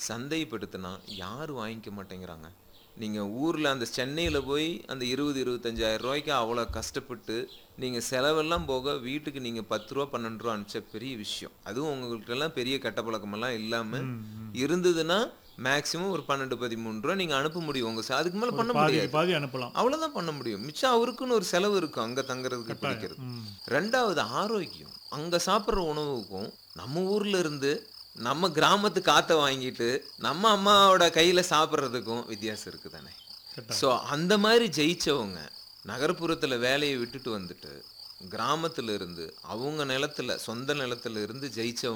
சந்தைப்படுத்தினா யாரும் வாங்கிக்க மாட்டேங்கிறாங்க நீங்கள் ஊரில் அந்த சென்னையில் போய் அந்த இருபது இருபத்தஞ்சாயிரம் ரூபாய்க்கு அவ்வளோ கஷ்டப்பட்டு நீங்கள் செலவெல்லாம் போக வீட்டுக்கு நீங்கள் பத்து ரூபா பன்னெண்டு ரூபா அனுப்பிச்ச பெரிய விஷயம் அதுவும் உங்களுக்கெல்லாம் பெரிய கெட்ட பழக்கமெல்லாம் இல்லாமல் இருந்ததுன்னா மேக்ஸிமம் ஒரு பன்னெண்டு பதிமூணு ரூபா நீங்கள் அனுப்ப முடியும் உங்கள் ச- அதுக்கு மேலே பண்ண பாதிக்கு முடியாது பாதி அனுப்பலாம் அவ்வளவுதான் பண்ண முடியும் மிச்சம் அவருக்குன்னு ஒரு செலவு இருக்கும் அங்க தங்குறதுக்கு பிடிக்கிறது ம். ரெண்டாவது ஆரோக்கியம் அங்க சாப்பிட்ற உணவுக்கும் நம்ம ஊர்ல இருந்து நம்ம கிராமத்து காத்தை வாங்கிட்டு நம்ம அம்மாவோட கையில சாப்பிட்றதுக்கும் வித்தியாசம் இருக்கு தானே கரெக்டா. ஸோ அந்த மாதிரி ஜெயிச்சவங்க நகர்ப்புறத்துல வேலையை விட்டுட்டு வந்துட்டு கிராமத்துல இருந்து அவங்க நிலத்துல சொந்த நிலத்துல இருந்து ஜெயிச்சவங்க